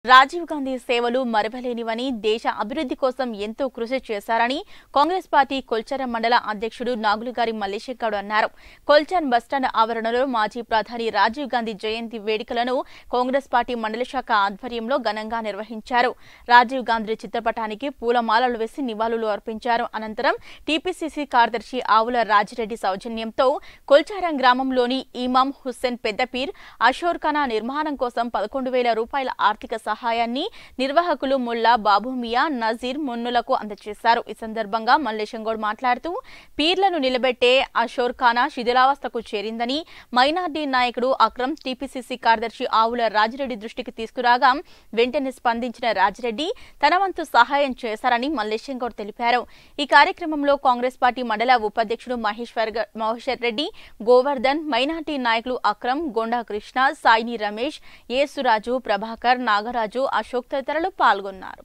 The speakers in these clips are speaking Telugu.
రాజీవ్ గాంధీ సేవలు మరవలేనివని దేశ అభివృద్ధి కోసం ఎంతో కృషి చేశారని కాంగ్రెస్ పార్టీ కొల్చర మండల అధ్యక్షుడు నాగులుగారి మల్లేశ్ గౌడ్ అన్నారు కొల్చర్ బస్టాండ్ ఆవరణలో మాజీ ప్రధాని రాజీవ్ గాంధీ జయంతి వేడుకలను కాంగ్రెస్ పార్టీ మండల శాఖ ఆధ్వర్యంలో ఘనంగా నిర్వహించారు రాజీవ్ గాంధీ చిత్రపటానికి పూలమాలలు వేసి నివాళులు అర్పించారు అనంతరం టీపీసీసీ కార్యదర్శి ఆవుల రాజిరెడ్డి సౌజన్యంతో కొల్చారం గ్రామంలోని ఇమాం హుస్సేన్ పెద్దపీర్ అషోర్ ఖానా నిర్మాణం కోసం పదకొండు వేల రూపాయల ఆర్థిక సహాయాన్ని నిర్వాహకులు ముల్లా బాబు మియా నజీర్ మున్నులకు అందజేశారు ఈ సందర్భంగా మల్లేశంగౌడ్ మాట్లాడుతూ పీర్లను నిలబెట్టే అషోర్ ఖానా శిథిలావస్థకు చేరిందని మైనార్టీ నాయకుడు అక్రమ్ టీపీసీసీ కార్యదర్శి ఆవుల రాజిరెడ్డి దృష్టికి తీసుకురాగా వెంటనే స్పందించిన రాజిరెడ్డి తన వంతు సహాయం చేశారని మల్లేశంగౌడ్ తెలిపారు ఈ కార్యక్రమంలో కాంగ్రెస్ పార్టీ మండల ఉపాధ్యక్షుడు మహేశ్వర్ గ- మహేశ్వర్ రెడ్డి గోవర్ధన్ మైనార్టీ నాయకులు అక్రమ్ గొండా కృష్ణ సాయిని రమేష్ యేసురాజు ప్రభాకర్ నాగరాజు అశోక్ తదితరులు పాల్గొన్నారు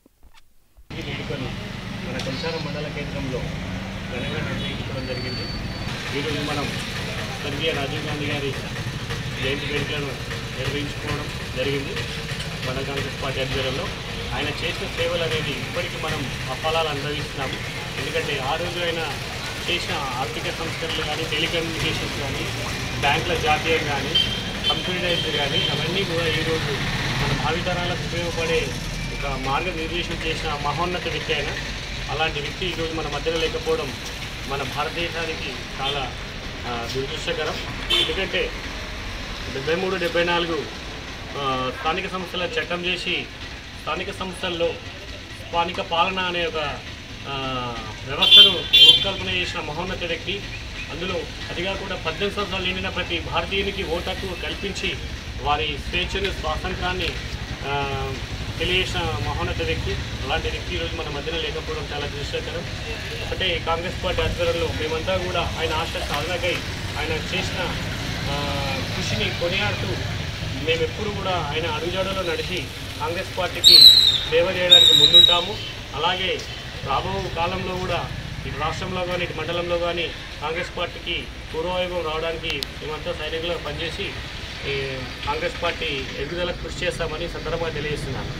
ఈ వేడుకను మన కొంచారం మండల కేంద్రంలో ఘనంగా నిర్వహించుకోవడం జరిగింది ఈరోజు మనం స్వర్గీయ రాజీవ్ గాంధీ గారి జయంతి వేడుకలను నిర్వహించుకోవడం జరిగింది మన కాంగ్రెస్ పార్టీ ఆధ్వర్యంలో ఆయన చేసిన సేవలు అనేది ఇప్పటికీ మనం అఫలాలు అనుభవిస్తున్నాము ఎందుకంటే ఆ రోజు ఆయన చేసిన ఆర్థిక సంస్కరణలు కానీ టెలికమ్యూనికేషన్స్ కానీ బ్యాంకుల జాతీయం కానీ కంప్యూటరైజ్డ్ కానీ అవన్నీ కూడా ఈరోజు మన భావితరాలకు ఉపయోగపడే ఒక మార్గనిర్దేశం చేసిన మహోన్నత వ్యక్తి ఆయన అలాంటి వ్యక్తి ఈరోజు మన మధ్యలో లేకపోవడం మన భారతదేశానికి చాలా ఆ, దురదృష్టకరం ఎందుకంటే డెబ్బై మూడు డెబ్బై నాలుగు ఆ, స్థానిక సంస్థల చట్టం చేసి స్థానిక సంస్థల్లో స్థానిక పాలన అనే ఒక ఆ, వ్యవస్థను రూపకల్పన చేసిన మహోన్నత వ్యక్తి అందులో అది కాకుండా పద్దెనిమిది సంవత్సరాలు నిండిన ప్రతి భారతీయునికి ఓటు హక్కు కల్పించి వారి స్వేచ్ఛను స్వాతంత్రాన్ని ఆ, తెలియజేసిన మహోన్నత వ్యక్తి అలాంటి వ్యక్తి ఈరోజు మన మధ్యన లేకపోవడం చాలా దృష్టకరం ఒకటే కాంగ్రెస్ పార్టీ ఆధ్వర్యంలో మేమంతా కూడా ఆయన ఆశ సాధనకై ఆయన చేసిన ఆ, కృషిని కొనియాడుతూ మేము ఎప్పుడు కూడా ఆయన అడుగుజాడలో నడిచి కాంగ్రెస్ పార్టీకి సేవ చేయడానికి ముందుంటాము అలాగే రాబో కాలంలో కూడా ఇటు రాష్ట్రంలో కానీ ఇటు మండలంలో కానీ కాంగ్రెస్ పార్టీకి పూర్వవైభవం రావడానికి మేమంతా సైనికులుగా పనిచేసి ఈ కాంగ్రెస్ పార్టీ ఎదుగుదలకు కృషి చేస్తామని సందర్భంగా తెలియజేస్తున్నాను